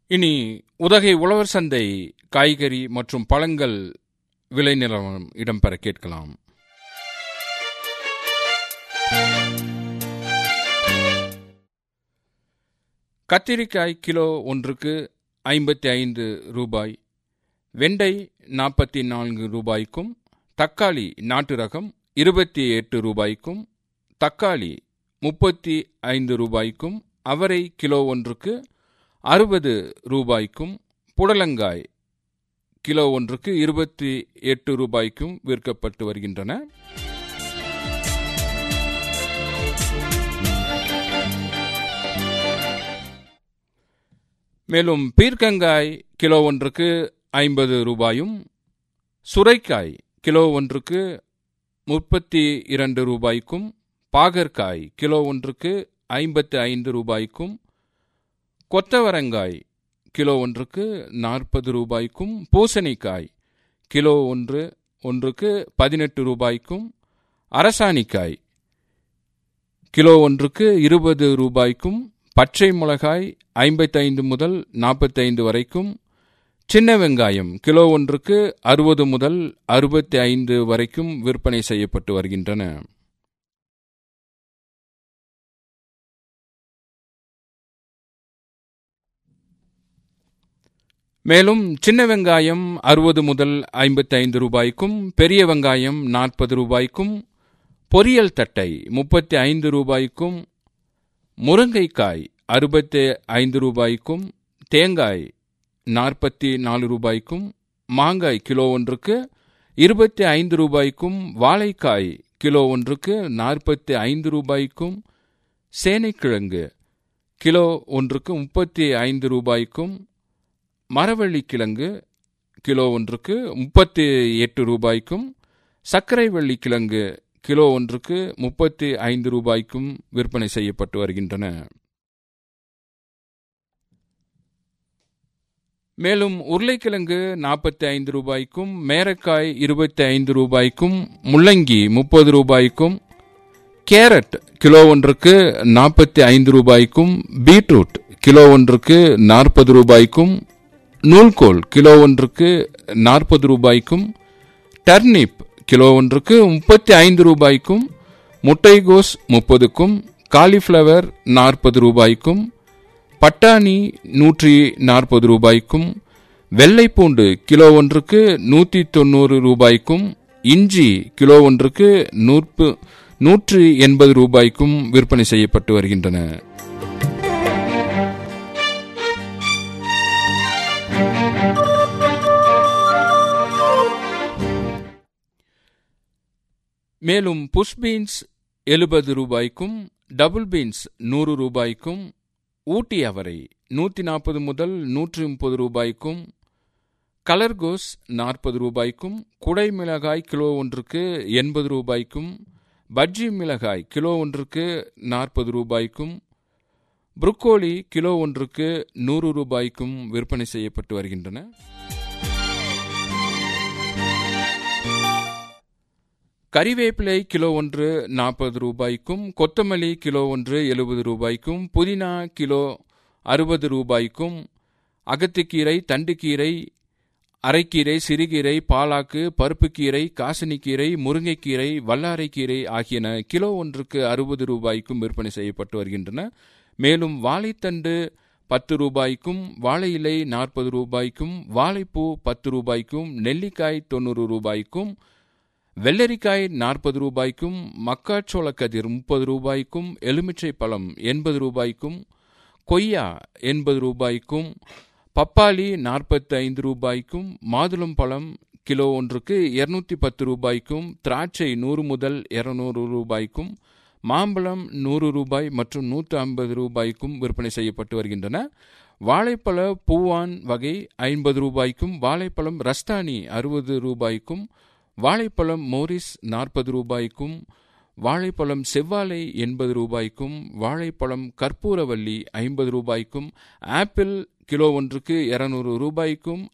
இனி உதகை உழவர் சந்தை காய்கறி மற்றும் பழங்கள் விலை நிலவரம் இடம்பெற கேட்கலாம் கத்திரிக்காய் கிலோ ஒன்றுக்கு ஐம்பத்தி ஐந்து ரூபாய் வெண்டை நாற்பத்தி நான்கு ரூபாய்க்கும் தக்காளி நாட்டு ரகம் இருபத்தி எட்டு ரூபாய்க்கும் தக்காளி முப்பத்தி ஐந்து ரூபாய்க்கும் அவரை கிலோ ஒன்றுக்கு அறுபது ரூபாய்க்கும் புடலங்காய் கிலோ ஒன்றுக்கு இருபத்தி எட்டு ரூபாய்க்கும் விற்கப்பட்டு வருகின்றன மேலும் பீர்க்கங்காய் கிலோ ஒன்றுக்கு ஐம்பது ரூபாயும் சுரைக்காய் கிலோ ஒன்றுக்கு முப்பத்தி இரண்டு ரூபாய்க்கும் பாகற்காய் கிலோ ஒன்றுக்கு ஐம்பத்தி ஐந்து ரூபாய்க்கும் கொத்தவரங்காய் கிலோ ஒன்றுக்கு நாற்பது ரூபாய்க்கும் பூசணிக்காய் கிலோ ஒன்று ஒன்றுக்கு பதினெட்டு ரூபாய்க்கும் அரசாணிக்காய் கிலோ ஒன்றுக்கு இருபது ரூபாய்க்கும் பச்சை மிளகாய் ஐம்பத்தைந்து முதல் நாற்பத்தைந்து வரைக்கும் சின்ன வெங்காயம் கிலோ ஒன்றுக்கு அறுபது முதல் அறுபத்தி ஐந்து வரைக்கும் விற்பனை செய்யப்பட்டு வருகின்றன மேலும் சின்ன வெங்காயம் அறுபது முதல் ஐம்பத்தி ஐந்து ரூபாய்க்கும் பெரிய வெங்காயம் நாற்பது ரூபாய்க்கும் பொரியல் தட்டை முப்பத்தி ஐந்து ரூபாய்க்கும் முருங்கைக்காய் அறுபத்தி ஐந்து ரூபாய்க்கும் தேங்காய் நாற்பத்தி நாலு ரூபாய்க்கும் மாங்காய் கிலோ ஒன்றுக்கு இருபத்தி ஐந்து ரூபாய்க்கும் வாழைக்காய் கிலோ ஒன்றுக்கு நாற்பத்தி ஐந்து ரூபாய்க்கும் சேனைக்கிழங்கு கிலோ ஒன்றுக்கு முப்பத்தி ஐந்து ரூபாய்க்கும் மரவள்ளி கிழங்கு கிலோ ஒன்றுக்கு முப்பத்தி எட்டு ரூபாய்க்கும் சர்க்கரை வள்ளி கிழங்கு கிலோ ஒன்றுக்கு முப்பத்தி ஐந்து ரூபாய்க்கும் விற்பனை செய்யப்பட்டு வருகின்றன மேலும் உருளைக்கிழங்கு நாற்பத்தி ஐந்து ரூபாய்க்கும் மேரக்காய் இருபத்தி ஐந்து ரூபாய்க்கும் முள்ளங்கி முப்பது ரூபாய்க்கும் கேரட் கிலோ ஒன்றுக்கு நாற்பத்தி ஐந்து ரூபாய்க்கும் பீட்ரூட் கிலோ ஒன்றுக்கு நாற்பது ரூபாய்க்கும் நூல்கோல் கிலோ ஒன்றுக்கு நாற்பது ரூபாய்க்கும் டர்னிப் கிலோ ஒன்றுக்கு முப்பத்தி ஐந்து ரூபாய்க்கும் முட்டைகோஸ் முப்பதுக்கும் காலிஃப்ளவர் நாற்பது ரூபாய்க்கும் பட்டாணி நூற்றி நாற்பது ரூபாய்க்கும் வெள்ளைப்பூண்டு கிலோ ஒன்றுக்கு நூற்றி தொண்ணூறு ரூபாய்க்கும் இஞ்சி கிலோ ஒன்றுக்கு நூற்பு நூற்று எண்பது ரூபாய்க்கும் விற்பனை செய்யப்பட்டு வருகின்றன மேலும் புஷ் பீன்ஸ் எழுபது ரூபாய்க்கும் டபுள் பீன்ஸ் நூறு ரூபாய்க்கும் ஊட்டி அவரை நூற்றி நாற்பது முதல் நூற்றி முப்பது ரூபாய்க்கும் கலர்கோஸ் நாற்பது ரூபாய்க்கும் குடை மிளகாய் கிலோ ஒன்றுக்கு எண்பது ரூபாய்க்கும் பஜ்ஜி மிளகாய் கிலோ ஒன்றுக்கு நாற்பது ரூபாய்க்கும் புரோக்கோலி கிலோ ஒன்றுக்கு நூறு ரூபாய்க்கும் விற்பனை செய்யப்பட்டு வருகின்றன கறிவேப்பிலை கிலோ ஒன்று நாற்பது ரூபாய்க்கும் கொத்தமல்லி கிலோ ஒன்று எழுபது ரூபாய்க்கும் புதினா கிலோ அறுபது ரூபாய்க்கும் அகத்துக்கீரை தண்டுக்கீரை அரைக்கீரை சிறுகீரை பாலாக்கு பருப்புக்கீரை காசனிக்கீரை முருங்கைக்கீரை வல்லாரைக்கீரை ஆகியன கிலோ ஒன்றுக்கு அறுபது ரூபாய்க்கும் விற்பனை செய்யப்பட்டு வருகின்றன மேலும் வாழைத்தண்டு பத்து ரூபாய்க்கும் வாழை இலை நாற்பது ரூபாய்க்கும் வாழைப்பூ பத்து ரூபாய்க்கும் நெல்லிக்காய் தொண்ணூறு ரூபாய்க்கும் வெள்ளரிக்காய் நாற்பது ரூபாய்க்கும் மக்காச்சோள கதிர் முப்பது ரூபாய்க்கும் எலுமிச்சை பழம் எண்பது ரூபாய்க்கும் கொய்யா எண்பது ரூபாய்க்கும் பப்பாளி நாற்பத்தி ஐந்து ரூபாய்க்கும் மாதுளம் பழம் கிலோ ஒன்றுக்கு இருநூத்தி பத்து ரூபாய்க்கும் திராட்சை நூறு முதல் இருநூறு ரூபாய்க்கும் மாம்பழம் நூறு ரூபாய் மற்றும் நூற்று ஐம்பது ரூபாய்க்கும் விற்பனை செய்யப்பட்டு வருகின்றன வாழைப்பழ பூவான் வகை ஐம்பது ரூபாய்க்கும் வாழைப்பழம் ரஸ்தானி அறுபது ரூபாய்க்கும் வாழைப்பழம் மோரிஸ் நாற்பது ரூபாய்க்கும் வாழைப்பழம் செவ்வாழை எண்பது ரூபாய்க்கும் வாழைப்பழம் கற்பூரவல்லி ஐம்பது ரூபாய்க்கும் ஆப்பிள் கிலோ ஒன்றுக்கு இருநூறு ரூபாய்க்கும்